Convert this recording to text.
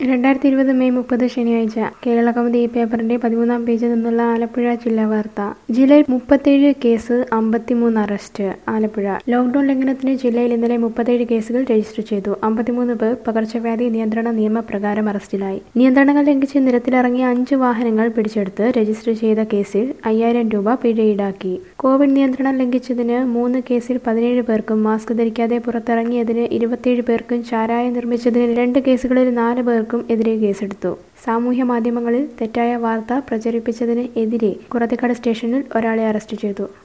രണ്ടായിരത്തി ഇരുപത് മെയ് മുപ്പത് ശനിയാഴ്ച കേരള കൗമുദി ഈ പേപ്പറിന്റെ പതിമൂന്നാം പേജിൽ നിന്നുള്ള ആലപ്പുഴ ജില്ലാ വാർത്ത ജില്ലയിൽ മുപ്പത്തേഴ് കേസ് അമ്പത്തിമൂന്ന് അറസ്റ്റ് ആലപ്പുഴ ലോക്ഡൌൺ ലംഘനത്തിന് ജില്ലയിൽ ഇന്നലെ മുപ്പത്തേഴ് കേസുകൾ രജിസ്റ്റർ ചെയ്തു അമ്പത്തിമൂന്ന് പേർ പകർച്ചവ്യാധി നിയന്ത്രണ നിയമപ്രകാരം അറസ്റ്റിലായി നിയന്ത്രണങ്ങൾ ലംഘിച്ച് നിരത്തിലിറങ്ങിയ അഞ്ച് വാഹനങ്ങൾ പിടിച്ചെടുത്ത് രജിസ്റ്റർ ചെയ്ത കേസിൽ അയ്യായിരം രൂപ പിഴ ഈടാക്കി കോവിഡ് നിയന്ത്രണം ലംഘിച്ചതിന് മൂന്ന് കേസിൽ പതിനേഴ് പേർക്കും മാസ്ക് ധരിക്കാതെ പുറത്തിറങ്ങിയതിന് ഇരുപത്തിയേഴ് പേർക്കും ചാരായം നിർമ്മിച്ചതിന് രണ്ട് കേസുകളിൽ നാല് പേർക്കും എതിരെ കേസെടുത്തു സാമൂഹ്യ മാധ്യമങ്ങളിൽ തെറ്റായ വാർത്ത പ്രചരിപ്പിച്ചതിന് എതിരെ കുറത്തിക്കാട് സ്റ്റേഷനിൽ ഒരാളെ അറസ്റ്റ് ചെയ്തു